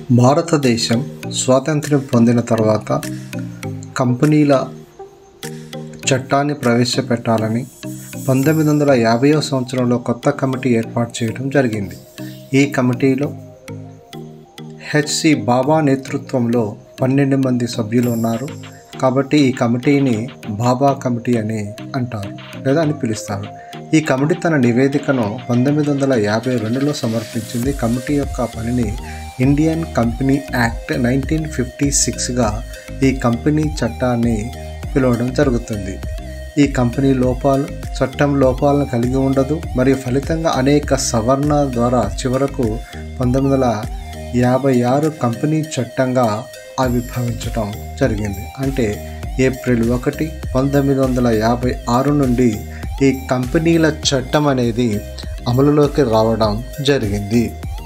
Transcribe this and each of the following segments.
భారతదేశం స్వాతంత్ర్యం పొందిన తర్వాత కంపెనీల చట్టాన్ని ప్రవేశపెట్టాలని పంతొమ్మిది వందల యాభైవ సంవత్సరంలో కొత్త కమిటీ ఏర్పాటు చేయడం జరిగింది ఈ కమిటీలో హెచ్సి బాబా నేతృత్వంలో పన్నెండు మంది సభ్యులు ఉన్నారు కాబట్టి ఈ కమిటీని బాబా కమిటీ అని అంటారు లేదా అని పిలుస్తారు ఈ కమిటీ తన నివేదికను పంతొమ్మిది వందల యాభై రెండులో సమర్పించింది కమిటీ యొక్క పనిని Indian company act nineteen fifty సిక్స్గా ఈ కంపెనీ చట్టాన్ని పిలవడం జరుగుతుంది ఈ కంపెనీ లోపాలు చట్టం లోపాలను కలిగి ఉండదు మరియు ఫలితంగా అనేక సవరణల ద్వారా చివరకు పంతొమ్మిది వందల యాభై ఆరు కంపెనీ చట్టంగా ఆవిర్భవించటం జరిగింది అంటే ఏప్రిల్ ఒకటి పంతొమ్మిది వందల యాభై ఆరు నుండి ఈ కంపెనీల చట్టం అనేది అమలులోకి రావడం జరిగింది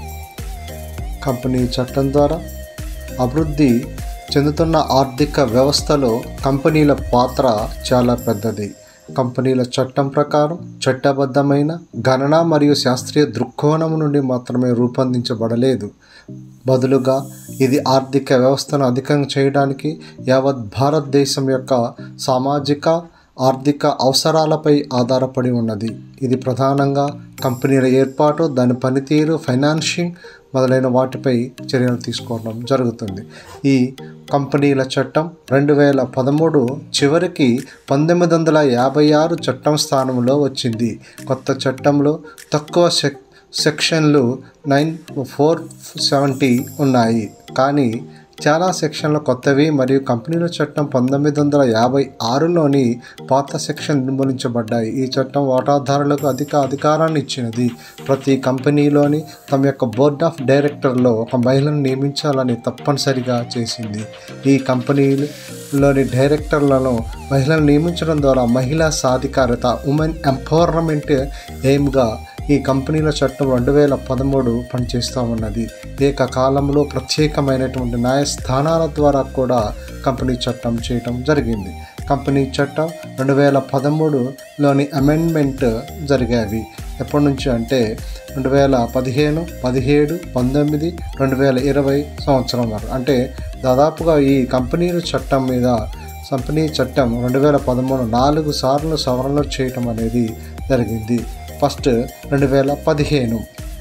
కంపెనీ చట్టం ద్వారా అభివృద్ధి చెందుతున్న ఆర్థిక వ్యవస్థలో కంపెనీల పాత్ర చాలా పెద్దది కంపెనీల చట్టం ప్రకారం చట్టబద్ధమైన గణన మరియు శాస్త్రీయ దృక్కోణం నుండి మాత్రమే రూపొందించబడలేదు బదులుగా ఇది ఆర్థిక వ్యవస్థను అధికం చేయడానికి యావత్ భారతదేశం యొక్క సామాజిక ఆర్థిక అవసరాలపై ఆధారపడి ఉన్నది ఇది ప్రధానంగా కంపెనీల ఏర్పాటు దాని పనితీరు ఫైనాన్షింగ్ మొదలైన వాటిపై చర్యలు తీసుకోవడం జరుగుతుంది ఈ కంపెనీల చట్టం రెండు వేల పదమూడు చివరికి పంతొమ్మిది వందల యాభై ఆరు చట్టం స్థానంలో వచ్చింది కొత్త చట్టంలో తక్కువ సెక్ సెక్షన్లు నైన్ ఫోర్ సెవెంటీ ఉన్నాయి కానీ చాలా సెక్షన్లు కొత్తవి మరియు కంపెనీల చట్టం పంతొమ్మిది వందల యాభై ఆరులోని పాత సెక్షన్ నిర్మూలించబడ్డాయి ఈ చట్టం వాటాదారులకు అధిక అధికారాన్ని ఇచ్చినది ప్రతి కంపెనీలోని తమ యొక్క బోర్డ్ ఆఫ్ డైరెక్టర్లో ఒక మహిళను నియమించాలని తప్పనిసరిగా చేసింది ఈ కంపెనీలోని డైరెక్టర్లను మహిళలను నియమించడం ద్వారా మహిళా సాధికారత ఉమెన్ ఎంపవర్మెంట్ ఎయిమ్గా ఈ కంపెనీల చట్టం రెండు వేల పదమూడు పనిచేస్తూ ఉన్నది ఏకకాలంలో ప్రత్యేకమైనటువంటి న్యాయస్థానాల ద్వారా కూడా కంపెనీ చట్టం చేయటం జరిగింది కంపెనీ చట్టం రెండు వేల పదమూడులోని అమెండ్మెంట్ జరిగాయి ఎప్పటి నుంచి అంటే రెండు వేల పదిహేను పదిహేడు పంతొమ్మిది రెండు వేల ఇరవై సంవత్సరం వరకు అంటే దాదాపుగా ఈ కంపెనీల చట్టం మీద కంపెనీ చట్టం రెండు వేల పదమూడు నాలుగు సార్లు సవరణలు చేయటం అనేది జరిగింది ఫస్ట్ రెండు వేల పదిహేను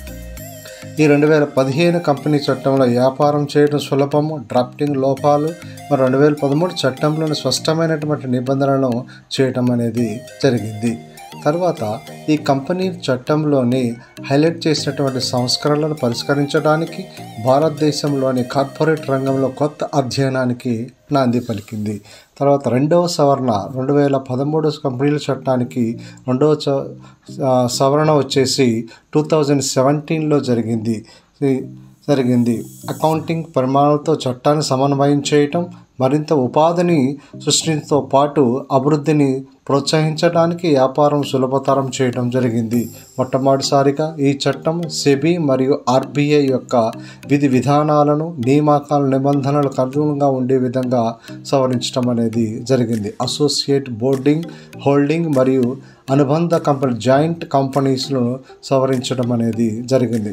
ఈ రెండు వేల పదిహేను కంపెనీ చట్టంలో వ్యాపారం చేయడం సులభము డ్రాఫ్టింగ్ లోపాలు మరి రెండు వేల పదమూడు చట్టంలోని స్పష్టమైనటువంటి నిబంధనలను చేయటం అనేది జరిగింది తర్వాత ఈ కంపెనీ చట్టంలోని హైలైట్ చేసినటువంటి సంస్కరణలను పరిష్కరించడానికి భారతదేశంలోని కార్పొరేట్ రంగంలో కొత్త అధ్యయనానికి నాంది పలికింది తర్వాత రెండవ సవరణ రెండు వేల పదమూడు కంపెనీల చట్టానికి రెండవ సవరణ వచ్చేసి టూ థౌజండ్ సెవెంటీన్లో జరిగింది జరిగింది అకౌంటింగ్ పరిమాణాలతో చట్టాన్ని సమన్వయం చేయటం మరింత ఉపాధిని సృష్టించడంతో పాటు అభివృద్ధిని ప్రోత్సహించడానికి వ్యాపారం సులభతరం చేయడం జరిగింది మొట్టమొదటిసారిగా ఈ చట్టం సెబీ మరియు ఆర్బీఐ యొక్క విధి విధానాలను నియామకాల నిబంధనలకు అనుగుణంగా ఉండే విధంగా సవరించడం అనేది జరిగింది అసోసియేట్ బోర్డింగ్ హోల్డింగ్ మరియు అనుబంధ కంపెనీ జాయింట్ కంపెనీస్ను సవరించడం అనేది జరిగింది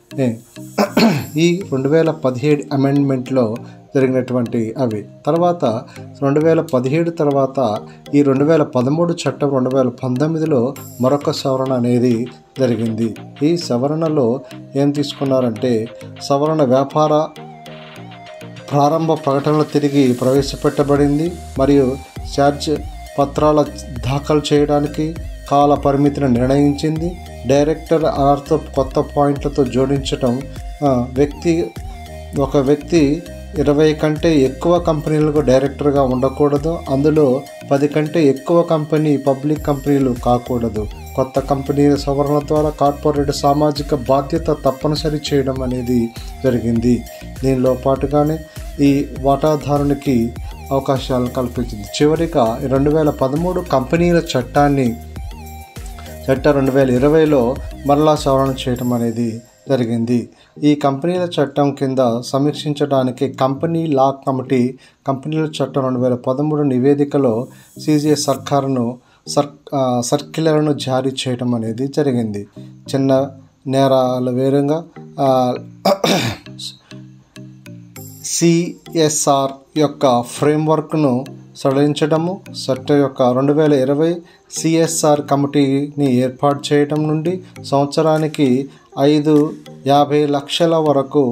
ఈ రెండు వేల పదిహేడు అమెండ్మెంట్లో జరిగినటువంటి అవి తర్వాత రెండు వేల పదిహేడు తర్వాత ఈ రెండు వేల పదమూడు చట్టం రెండు వేల పంతొమ్మిదిలో మరొక సవరణ అనేది జరిగింది ఈ సవరణలో ఏం తీసుకున్నారంటే సవరణ వ్యాపార ప్రారంభ ప్రకటనలు తిరిగి ప్రవేశపెట్టబడింది మరియు ఛార్జ్ పత్రాల దాఖలు చేయడానికి కాల పరిమితిని నిర్ణయించింది డైరెక్టర్ ఆర్తో కొత్త పాయింట్లతో జోడించటం వ్యక్తి ఒక వ్యక్తి ఇరవై కంటే ఎక్కువ కంపెనీలకు డైరెక్టర్గా ఉండకూడదు అందులో పది కంటే ఎక్కువ కంపెనీ పబ్లిక్ కంపెనీలు కాకూడదు కొత్త కంపెనీల సవరణ ద్వారా కార్పొరేట్ సామాజిక బాధ్యత తప్పనిసరి చేయడం అనేది జరిగింది దీనిలో పాటుగానే ఈ వాటాదారునికి అవకాశాలు కల్పించింది చివరిగా రెండు వేల పదమూడు కంపెనీల చట్టాన్ని చట్ట రెండు వేల ఇరవైలో మరలా సవరణ చేయడం అనేది జరిగింది ఈ కంపెనీల చట్టం కింద సమీక్షించడానికి కంపెనీ లా కమిటీ కంపెనీల చట్టం రెండు వేల పదమూడు నివేదికలో సీజీఎస్ సర్కారును సర్ సర్క్యులర్ను జారీ చేయడం అనేది జరిగింది చిన్న నేరాల వేరుగా సిఎస్ఆర్ యొక్క ఫ్రేమ్వర్క్ను సడలించడము చట్ట యొక్క రెండు వేల ఇరవై సిఎస్ఆర్ కమిటీని ఏర్పాటు చేయడం నుండి సంవత్సరానికి ఐదు యాభై లక్షల వరకు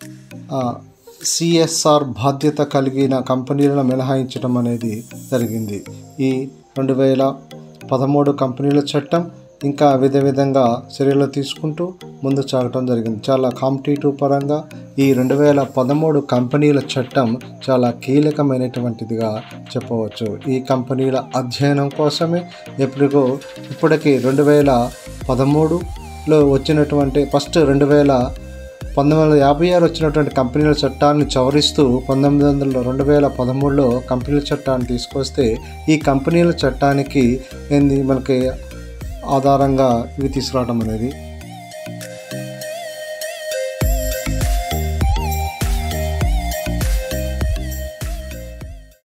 సిఎస్ఆర్ బాధ్యత కలిగిన కంపెనీలను మినహాయించడం అనేది జరిగింది ఈ రెండు వేల పదమూడు కంపెనీల చట్టం ఇంకా విధ విధంగా చర్యలు తీసుకుంటూ ముందు సాగటం జరిగింది చాలా కాంపిటేటివ్ పరంగా ఈ రెండు వేల పదమూడు కంపెనీల చట్టం చాలా కీలకమైనటువంటిదిగా చెప్పవచ్చు ఈ కంపెనీల అధ్యయనం కోసమే ఎప్పటికో ఇప్పటికీ రెండు వేల పదమూడులో వచ్చినటువంటి ఫస్ట్ రెండు వేల పంతొమ్మిది వందల యాభై ఆరు వచ్చినటువంటి కంపెనీల చట్టాన్ని చవరిస్తూ పంతొమ్మిది వందల రెండు వేల పదమూడులో కంపెనీల చట్టాన్ని తీసుకొస్తే ఈ కంపెనీల చట్టానికి ఏంది మనకి ఆధారంగా ఇవి తీసుకురావడం అనేది